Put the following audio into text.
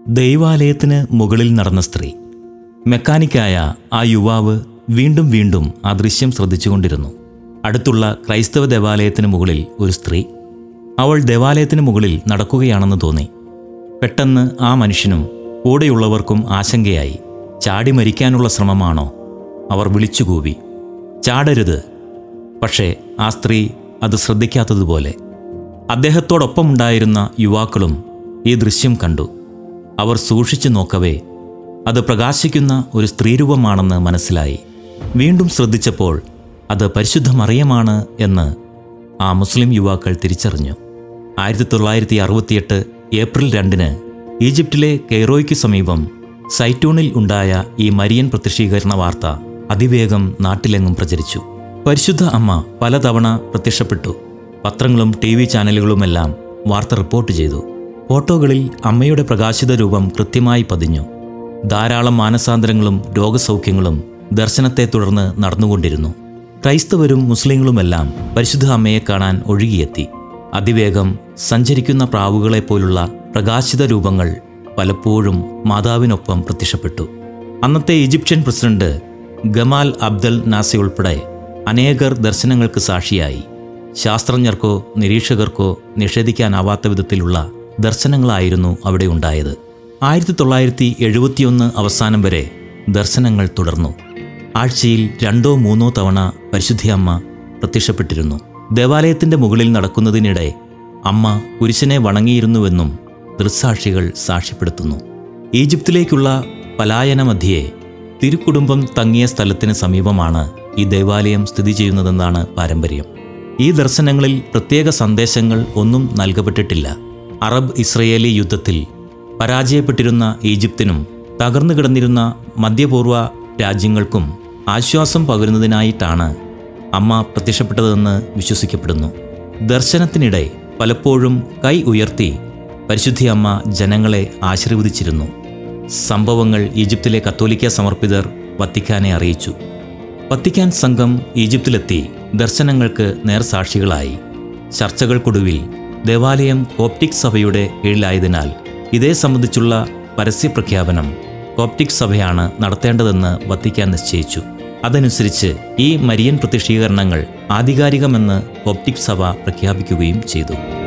ദൈവാലയത്തിന് മുകളിൽ നടന്ന സ്ത്രീ മെക്കാനിക്കായ ആ യുവാവ് വീണ്ടും വീണ്ടും ആ ദൃശ്യം ശ്രദ്ധിച്ചുകൊണ്ടിരുന്നു അടുത്തുള്ള ക്രൈസ്തവ ദേവാലയത്തിന് മുകളിൽ ഒരു സ്ത്രീ അവൾ ദേവാലയത്തിന് മുകളിൽ നടക്കുകയാണെന്ന് തോന്നി പെട്ടെന്ന് ആ മനുഷ്യനും കൂടെയുള്ളവർക്കും ആശങ്കയായി ചാടി മരിക്കാനുള്ള ശ്രമമാണോ അവർ വിളിച്ചുകൂവി ചാടരുത് പക്ഷേ ആ സ്ത്രീ അത് ശ്രദ്ധിക്കാത്തതുപോലെ അദ്ദേഹത്തോടൊപ്പമുണ്ടായിരുന്ന യുവാക്കളും ഈ ദൃശ്യം കണ്ടു അവർ സൂക്ഷിച്ചു നോക്കവേ അത് പ്രകാശിക്കുന്ന ഒരു സ്ത്രീരൂപമാണെന്ന് മനസ്സിലായി വീണ്ടും ശ്രദ്ധിച്ചപ്പോൾ അത് പരിശുദ്ധ മറിയമാണ് എന്ന് ആ മുസ്ലിം യുവാക്കൾ തിരിച്ചറിഞ്ഞു ആയിരത്തി തൊള്ളായിരത്തി അറുപത്തിയെട്ട് ഏപ്രിൽ രണ്ടിന് ഈജിപ്തിലെ കെയ്റോയ്ക്ക് സമീപം സൈറ്റൂണിൽ ഉണ്ടായ ഈ മരിയൻ പ്രത്യക്ഷീകരണ വാർത്ത അതിവേഗം നാട്ടിലെങ്ങും പ്രചരിച്ചു പരിശുദ്ധ അമ്മ പലതവണ പ്രത്യക്ഷപ്പെട്ടു പത്രങ്ങളും ടി വി ചാനലുകളുമെല്ലാം വാർത്ത റിപ്പോർട്ട് ചെയ്തു ഫോട്ടോകളിൽ അമ്മയുടെ പ്രകാശിത രൂപം കൃത്യമായി പതിഞ്ഞു ധാരാളം മാനസാന്തരങ്ങളും രോഗസൗഖ്യങ്ങളും ദർശനത്തെ തുടർന്ന് നടന്നുകൊണ്ടിരുന്നു ക്രൈസ്തവരും മുസ്ലിങ്ങളുമെല്ലാം പരിശുദ്ധ അമ്മയെ കാണാൻ ഒഴുകിയെത്തി അതിവേഗം സഞ്ചരിക്കുന്ന പ്രാവുകളെപ്പോലുള്ള പ്രകാശിത രൂപങ്ങൾ പലപ്പോഴും മാതാവിനൊപ്പം പ്രത്യക്ഷപ്പെട്ടു അന്നത്തെ Egyptian president Gamal Abdel Nasser ഉൾപ്പെടെ അനേകർ ദർശനങ്ങൾക്ക് സാക്ഷിയായി ശാസ്ത്രജ്ഞർക്കോ നിരീക്ഷകർക്കോ നിഷേധിക്കാനാവാത്ത വിധത്തിലുള്ള ദർശനങ്ങളായിരുന്നു അവിടെ ഉണ്ടായത് ആയിരത്തി തൊള്ളായിരത്തി എഴുപത്തിയൊന്ന് അവസാനം വരെ ദർശനങ്ങൾ തുടർന്നു ആഴ്ചയിൽ രണ്ടോ മൂന്നോ തവണ പരിശുദ്ധിയമ്മ പ്രത്യക്ഷപ്പെട്ടിരുന്നു ദേവാലയത്തിന്റെ മുകളിൽ നടക്കുന്നതിനിടെ അമ്മ കുരിശനെ വണങ്ങിയിരുന്നുവെന്നും ദൃസാക്ഷികൾ സാക്ഷ്യപ്പെടുത്തുന്നു ഈജിപ്തിലേക്കുള്ള പലായനമധ്യേ തിരുക്കുടുംബം തങ്ങിയ സ്ഥലത്തിന് സമീപമാണ് ഈ ദേവാലയം സ്ഥിതി ചെയ്യുന്നതെന്നാണ് പാരമ്പര്യം ഈ ദർശനങ്ങളിൽ പ്രത്യേക സന്ദേശങ്ങൾ ഒന്നും നൽകപ്പെട്ടിട്ടില്ല അറബ് ഇസ്രയേലി യുദ്ധത്തിൽ പരാജയപ്പെട്ടിരുന്ന ഈജിപ്തിനും തകർന്നു കിടന്നിരുന്ന മധ്യപൂർവ്വ രാജ്യങ്ങൾക്കും ആശ്വാസം പകരുന്നതിനായിട്ടാണ് അമ്മ പ്രത്യക്ഷപ്പെട്ടതെന്ന് വിശ്വസിക്കപ്പെടുന്നു ദർശനത്തിനിടെ പലപ്പോഴും കൈ ഉയർത്തി പരിശുദ്ധി അമ്മ ജനങ്ങളെ ആശീർവദിച്ചിരുന്നു സംഭവങ്ങൾ ഈജിപ്തിലെ കത്തോലിക്ക സമർപ്പിതർ വത്തിക്കാനെ അറിയിച്ചു വത്തിക്കാൻ സംഘം ഈജിപ്തിലെത്തി ദർശനങ്ങൾക്ക് നേർസാക്ഷികളായി ചർച്ചകൾക്കൊടുവിൽ ദേവാലയം കോപ്റ്റിക് സഭയുടെ കീഴിലായതിനാൽ ഇതേ സംബന്ധിച്ചുള്ള പരസ്യപ്രഖ്യാപനം കോപ്റ്റിക് സഭയാണ് നടത്തേണ്ടതെന്ന് വത്തിക്കാൻ നിശ്ചയിച്ചു അതനുസരിച്ച് ഈ മരിയൻ പ്രത്യക്ഷീകരണങ്ങൾ ആധികാരികമെന്ന് കോപ്റ്റിക് സഭ പ്രഖ്യാപിക്കുകയും ചെയ്തു